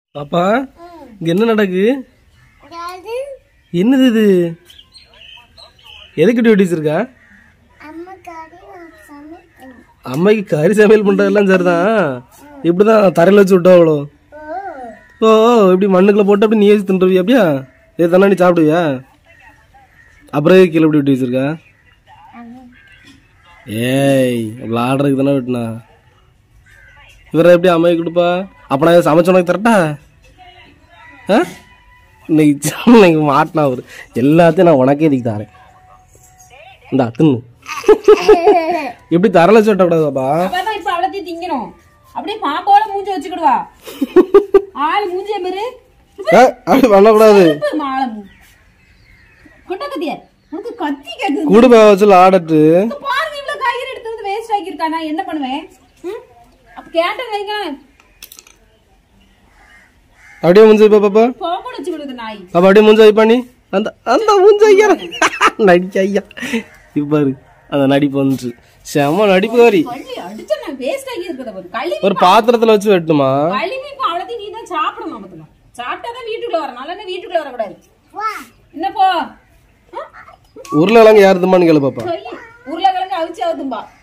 பாப்பா இங்க என்ன நடக்கு அதாவது என்னது இது எதுக்கு டியூட்டி வச்சிருக்கா அம்மா கறி நான் சமைக்கணும் அம்மைக்கு கறி சமையல் பண்றதெல்லாம் சரிதான் இப்படிதான் தரையில வச்சு விட்டா அவ்வளோ ஓ ஓ இப்படி மண்ணுக்குள்ள போட்டு அப்படி நீ வச்சு தின்றுவியா அப்படியா இது தானே நீ சாப்பிடுவியா அப்புறம் எதுக்கு கீழே இப்படி விட்டு வச்சிருக்கா ஏய் விளாடுறதுக்கு தானே விட்டுனா இவரை எப்படி அம்மையை கொடுப்பா அப்ப நான் இதை சமைச்சு உனக்கு தரட்டா ஆ இன்னைக்கு ச- இன்னைக்கு மாட்டினா அவரு எல்லாத்தையும் நான் உனக்கே இதுக்கு தரேன் இந்தா தின்னு இப்படி தரல சொல்லக்கூடாதாப்பா அப்பதான் இப்ப அவ்வளோத்தையும் திங்கணும் அப்படியே பாம்போல மூஞ்சி வச்சுக்கிடுவா ஆள் மூஞ்சிய மாரு ஏ, அப்படி பண்ணக்கூடாது மாலை மூ கொட்ட கத்திய உனக்கு கத்தி கேக்குது கூடு பேவ வச்சு ஆடட்டு இப்ப பாருங்க இவ்வளவு காய்கறி எடுத்து வந்து வேஸ்ட் ஆக்கியிருக்கா நான் என்ன பண்ணுவேன் ம்? அப்ப கேட்டேன் வைங்க அப்படியே முஞ்சு வைப்பா பாப்பா போக வச்சுக்கிடுது நாய் அப்ப அப்படியே முஞ்ச வைப்பா நீ அந்த அந்த முஞ்ச ஐயா நடிச்ச ஐயா இப்பாரு அந்த நடிப்பு வந்துச்சு செம நடிப்பு வரி கழுவி அடிச்ச நான் வேஸ்ட் ஆகி இருக்கிறத ஒரு கழுவி ஒரு பாத்திரத்துல வச்சு வெட்டுமா கழுவி இப்ப அவ்வளோத்தையும் நீ தான் சாப்பிடணும் பத்துல சாப்பிட்டாதான் வீட்டுக்குள்ள வர நல்லா வீட்டுக்குள்ள வரக்கூடாது வா என்ன போ உருளைக்கிழங்கு யாருதுமான்னு கேளு பாப்பா சொல்லி உருளைக்கிழங்கு அவிச்சு அவுத்தும்பா